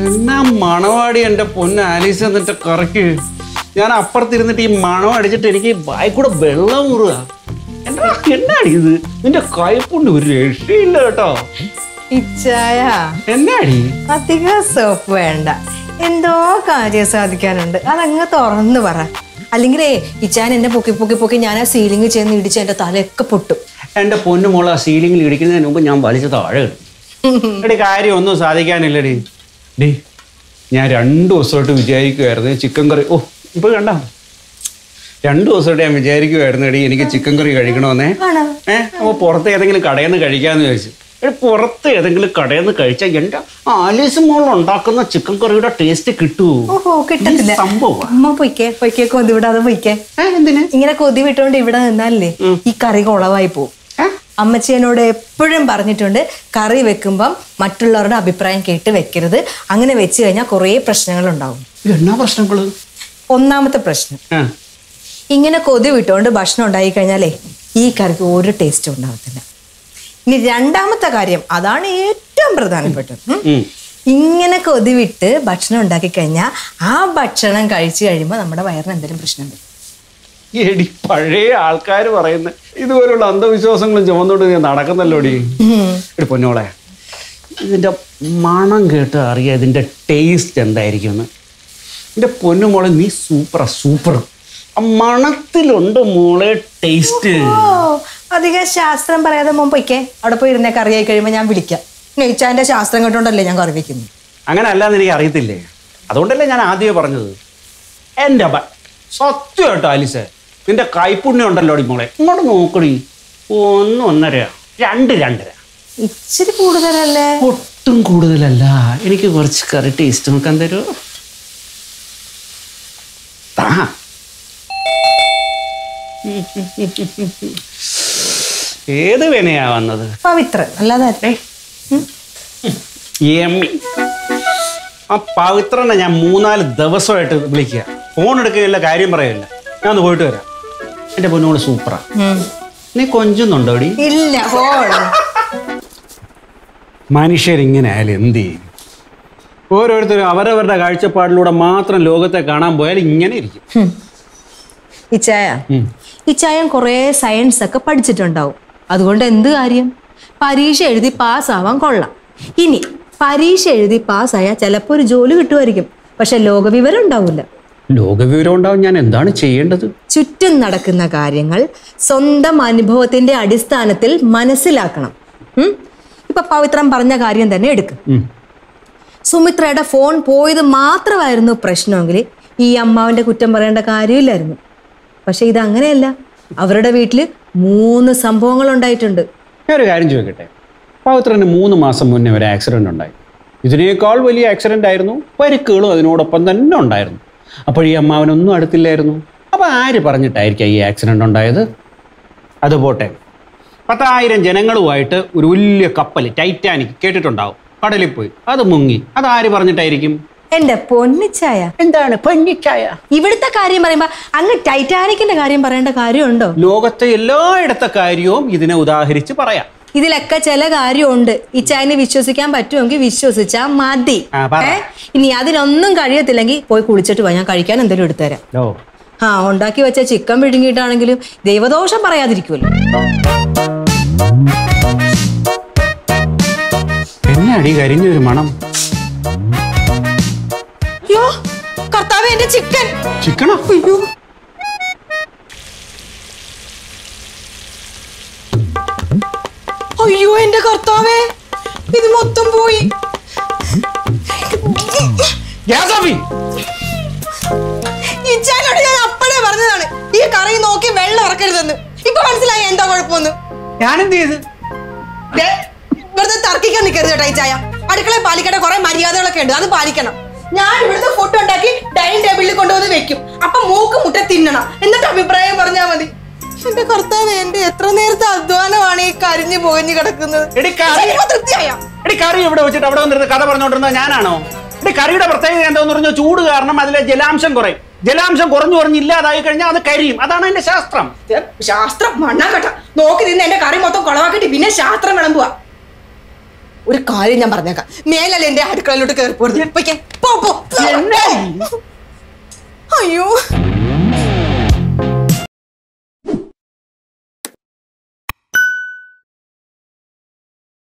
എന്നാ മണവാടി എൻ്റെ പൊന്ന് ആലീസ് എന്നിട്ട് കറക്ക് ഞാൻ അപ്പുറത്തിരുന്നിട്ട് ഈ മണം അടിച്ചിട്ട് എനിക്ക് വായി കൂടെ വെള്ളം മുറുക എന്നാ എന്നാടി ഇത് നിന്റെ കൈപ്പുണ്ട് ഒരു രക്ഷയില്ല കേട്ടോ ഇച്ചായ എന്നാടി അധികം സോപ്പ് വേണ്ട എന്തോ കാര്യം സാധിക്കാനുണ്ട് അതങ്ങ് തുറന്നു പറ അല്ലെങ്കിലേ ഇച്ചാൻ എന്നെ പൊക്കി പൊക്കി പൊക്കി ഞാൻ ആ സീലിംഗ് ചെന്ന് ഇടിച്ച് എന്റെ തലയൊക്കെ പൊട്ടും എൻ്റെ പൊന്നു മോളെ ആ സീലിംഗിൽ ഇടിക്കുന്നതിന് മുമ്പ് ഞാൻ വലിച്ച് താഴെ ഇടും എടി കാര്യം ഒന്നും സാധിക്കാനില്ലടി ഡി ഞാൻ രണ്ടു ദിവസമായിട്ട് വിചാരിക്കുമായിരുന്നു ചിക്കൻ കറി ഓ ഇപ്പൊ കണ്ട രണ്ടു ദിവസമായിട്ട് ഞാൻ വിചാരിക്കുമായിരുന്നു എടി എനിക്ക് ചിക്കൻ കറി കഴിക്കണമെന്നേ ആണോ ഏഹ് അപ്പോൾ പുറത്ത് ഏതെങ്കിലും കടയിൽ നിന്ന് കഴിക്കാന്ന് ചോദിച്ചു എടി പുറത്ത് ഏതെങ്കിലും കടയിൽ നിന്ന് കഴിച്ചാൽ എൻ്റെ ആലീസ് മോൾ ഉണ്ടാക്കുന്ന ചിക്കൻ കറിയുടെ ടേസ്റ്റ് കിട്ടുമോ ഓഹോ കിട്ടത്തില്ല ഈ സംഭവം അമ്മ പൊയ്ക്കേ പൊയ്ക്കേ കൊതി വിടാതെ പൊയ്ക്കേ എന്തിന് ഇങ്ങനെ കൊതി വിട്ടോണ്ട് ഇവിടെ നിന്നാലേ ഈ കറി കുളവായി പോവും ഏ? അമ്മച്ചി എന്നോട് എപ്പോഴും പറഞ്ഞിട്ടുണ്ട് കറി വെക്കുമ്പം മറ്റുള്ളവരുടെ അഭിപ്രായം കേട്ട് വെക്കരുത് അങ്ങനെ വെച്ച് കഴിഞ്ഞാൽ കുറേ പ്രശ്നങ്ങൾ ഉണ്ടാവും എന്നാ പ്രശ്നങ്ങള് ഒന്നാമത്തെ പ്രശ്നം ആ ഇങ്ങനെ കൊതി വിട്ടുകൊണ്ട് ഭക്ഷണം ഉണ്ടായി കഴിഞ്ഞാലേ ഈ കറിക്ക് ഒരു ടേസ്റ്റും ഉണ്ടാവത്തില്ല ഇനി രണ്ടാമത്തെ കാര്യം അതാണ് ഏറ്റവും പ്രധാനപ്പെട്ടത് ഉം. ഉം. ഇങ്ങനെ കൊതി വിട്ട് ഭക്ഷണം ഉണ്ടാക്കി കഴിഞ്ഞാൽ ആ ഭക്ഷണം കഴിച്ചു കഴിയുമ്പോൾ നമ്മുടെ വയറിന് എന്തെങ്കിലും പ്രശ്നം വരും എടി പഴയ ആൾക്കാർ പറയുന്ന ഇതുപോലുള്ള അന്ധവിശ്വാസങ്ങളും ചുമന്നോണ്ട് നീ നടക്കുന്നല്ലോടി എടി പൊന്നോളെ ഇതിൻ്റെ മണം കേട്ട് അറിയാം ഇതിൻ്റെ ടേസ്റ്റ് എന്തായിരിക്കും എന്ന് എൻ്റെ പൊന്നുമോളെ നീ സൂപ്പറാ സൂപ്പർ ആ മണത്തിലുണ്ട് മോളെ ടേസ്റ്റ് ഓ അധികം ശാസ്ത്രം പറയാതെ മുമ്പ് പൊയ്ക്കേ അവിടെ പോയി ഇരുന്നേ കറിയായി കഴിയുമ്പോൾ ഞാൻ വിളിക്കാം നെയ്ച്ചാൻ്റെ ശാസ്ത്രം കേട്ടോണ്ടല്ലേ ഞാൻ കറി വെക്കുന്നത് അങ്ങനെ അല്ലാന്ന് എനിക്ക് അറിയത്തില്ലേ അതുകൊണ്ടല്ലേ ഞാൻ ആദ്യമേ പറഞ്ഞത് എൻ്റെ ബ സത്യമായിട്ടോ ആലിസേ നിന്റെ കൈപ്പുണ്യം ഉണ്ടല്ലോ അടി മോളെ ഇങ്ങോട്ട് നോക്കടി ഒന്ന് ഒന്നര രണ്ട് രണ്ടര ഇച്ചിരി കൂടുതലല്ലേ ഒട്ടും കൂടുതലല്ല എനിക്ക് കുറച്ച് കറി ടേസ്റ്റ് നോക്കാൻ തരുമോ താ ഏത് വിനയാ വന്നത് പവിത്രൻ അല്ലാതെ എമ്മി ആ പവിത്രനെ ഞാൻ മൂന്നാല് ദിവസമായിട്ട് വിളിക്കുക ഫോൺ എടുക്കുകയില്ല കാര്യം പറയില്ല ഞാൻ ഒന്ന് പോയിട്ട് വരാം എൻ്റെ പൊന്നോട് സൂപ്പറാ ഉം. നീ കൊഞ്ചുന്നുണ്ടോടി ഇല്ല പോൾ മനുഷ്യരിങ്ങനെ ആയാലും എന്ത് ചെയ്യും ഓരോരുത്തരും അവരവരുടെ കാഴ്ചപ്പാടിലൂടെ മാത്രം ലോകത്തെ കാണാൻ പോയാൽ ഇങ്ങനെ ഇരിക്കും ഇച്ചായ ഉം. ഇച്ചായൻ കുറേ സയൻസ് ഒക്കെ പഠിച്ചിട്ടുണ്ടാവും അതുകൊണ്ട് എന്ത് കാര്യം പരീക്ഷ എഴുതി പാസ്സാവാൻ കൊള്ളാം ഇനി പരീക്ഷ എഴുതി പാസ്സായാൽ ചിലപ്പോൾ ഒരു ജോലി കിട്ടുമായിരിക്കും പക്ഷെ ലോകവിവരം ഉണ്ടാവില്ല ലോകവിവരം ഉണ്ടാവും ഞാൻ എന്താണ് ചെയ്യേണ്ടത് ചുറ്റും നടക്കുന്ന കാര്യങ്ങൾ സ്വന്തം അനുഭവത്തിന്റെ അടിസ്ഥാനത്തിൽ മനസ്സിലാക്കണം ഉം? ഇപ്പൊ പവിത്രം പറഞ്ഞ കാര്യം തന്നെ എടുക്കും ഉം. സുമിത്രയുടെ ഫോൺ പോയത് മാത്രമായിരുന്നു പ്രശ്നമെങ്കിൽ ഈ അമ്മാവിന്റെ കുറ്റം പറയേണ്ട കാര്യമില്ലായിരുന്നു പക്ഷെ ഇത് അങ്ങനെയല്ല അവരുടെ വീട്ടിൽ മൂന്ന് സംഭവങ്ങൾ ഉണ്ടായിട്ടുണ്ട് ഞാനൊരു കാര്യം ചോദിക്കട്ടെ പവിത്രന് മൂന്ന് മാസം മുന്നേ ഒരു ആക്സിഡന്റ് ഉണ്ടായി ഇതിനേക്കാൾ വലിയ ആക്സിഡന്റ് ആയിരുന്നു പരിക്കുകളും അതിനോടൊപ്പം തന്നെ ഉണ്ടായിരുന്നു അപ്പോൾ ഈ അമ്മാവനൊന്നും അടുത്തില്ലായിരുന്നു അപ്പോൾ ആര് പറഞ്ഞിട്ടായിരിക്കാം ഈ ആക്സിഡന്റ് ഉണ്ടായത് അത് പോട്ടെ പത്തായിരം ജനങ്ങളുമായിട്ട് ഒരു വലിയ കപ്പൽ ടൈറ്റാനിക് കേട്ടിട്ടുണ്ടാവും കടലിൽ പോയി അത് മുങ്ങി അത് ആര് പറഞ്ഞിട്ടായിരിക്കും എന്റെ പൊന്നിച്ചായ എന്താണ് പൊന്നിച്ചായ ഇവിടുത്തെ കാര്യം പറയുമ്പോ അങ്ങ് ടൈറ്റാനിക്കിന്റെ കാര്യം പറയേണ്ട കാര്യമുണ്ടോ ലോകത്തെ എല്ലായിടത്തെ കാര്യവും ഇതിനെ ഉദാഹരിച്ച് പറയാം ഇതിലൊക്കെ ചില കാര്യമുണ്ട് ഈ ചായനെ വിശ്വസിക്കാൻ പറ്റുമെങ്കിൽ വിശ്വസിച്ചാ മതി ആ, പറ. ഏ? ഇനി അതിനൊന്നും കഴിയത്തില്ലെങ്കിൽ പോയി കുളിച്ചിട്ട് വാ ഞാൻ കഴിക്കാൻ എന്തെങ്കിലും എടുത്തുതരാം ഓ ആ ഉണ്ടാക്കി വെച്ച ചിക്കൻ പിഴുങ്ങിയിട്ടാണെങ്കിലും ദൈവദോഷം പറയാതിരിക്കുമല്ലോ എന്നാടി കരിഞ്ഞൊരു മണം അയ്യോ കർത്താവ് എന്റെ ചിക്കൻ ചിക്കണോ അയ്യോ അയ്യോ എന്റെ കർത്താവേ ഇത് മൊത്തം പോയി ഗ്യാസോഫി ഇച്ചാനോട് ഞാൻ അപ്പഴേ പറഞ്ഞതാണ് ഈ കറി നോക്കി വെള്ളം ഇറക്കരുതെന്ന് ഇപ്പൊ മനസ്സിലായി എന്താ കുഴപ്പമൊന്ന് ഞാനെന്ത് ചെയ്ത് ദേ, വെറുതെ തർക്കിക്കാൻ നിൽക്കരുത് കേട്ടോ ഈ ചായ അടുക്കളയിൽ പാലിക്കേണ്ട കുറെ മര്യാദകളൊക്കെ ഉണ്ട് അത് പാലിക്കണം ഞാൻ ഇവിടുത്തെ ഫുഡ് ഉണ്ടാക്കി ഡൈനിങ് ടേബിളിൽ കൊണ്ടുവന്ന് വെക്കും അപ്പൊ മൂക്ക് മുട്ട തിന്നണം എന്നിട്ട് അഭിപ്രായം പറഞ്ഞാൽ മതി എന്റെ കർത്താവ് എന്റെ എത്ര നേരത്തെ അധ്വാനമാണ് ഈ കരിഞ്ഞു പുകഞ്ഞു കിടക്കുന്നത് എടി കറി ഇപ്പൊ തൃപ്തിയായ എടി കറി ഇവിടെ വെച്ചിട്ട് അവിടെ വന്നിരുന്ന് കഥ പറഞ്ഞോണ്ടിരുന്നത് ഞാനാണോ എടി കറിയുടെ പ്രത്യേകത എന്താന്ന് പറഞ്ഞാൽ ചൂട് കാരണം അതിലെ ജലാംശം കുറയും ജലാംശം കുറഞ്ഞു കുറഞ്ഞ് ഇല്ലാതായി കഴിഞ്ഞാൽ അത് കരിയും അതാണ് എന്റെ ശാസ്ത്രം ശാസ്ത്രം മണ്ണാക്കട്ട നോക്കി നിന്ന് എന്റെ കറി മൊത്തം കുളവാക്കിട്ട് പിന്നെ ശാസ്ത്രം വിളമ്പുക ഒരു കാര്യം ഞാൻ പറഞ്ഞേക്കാം മേലല്ലേ എന്റെ അടുക്കളയിലോട്ട് കയറി പോരുത് പൊയ്ക്കേ. പോ, പോ, പോ. എന്നാ അയ്യോ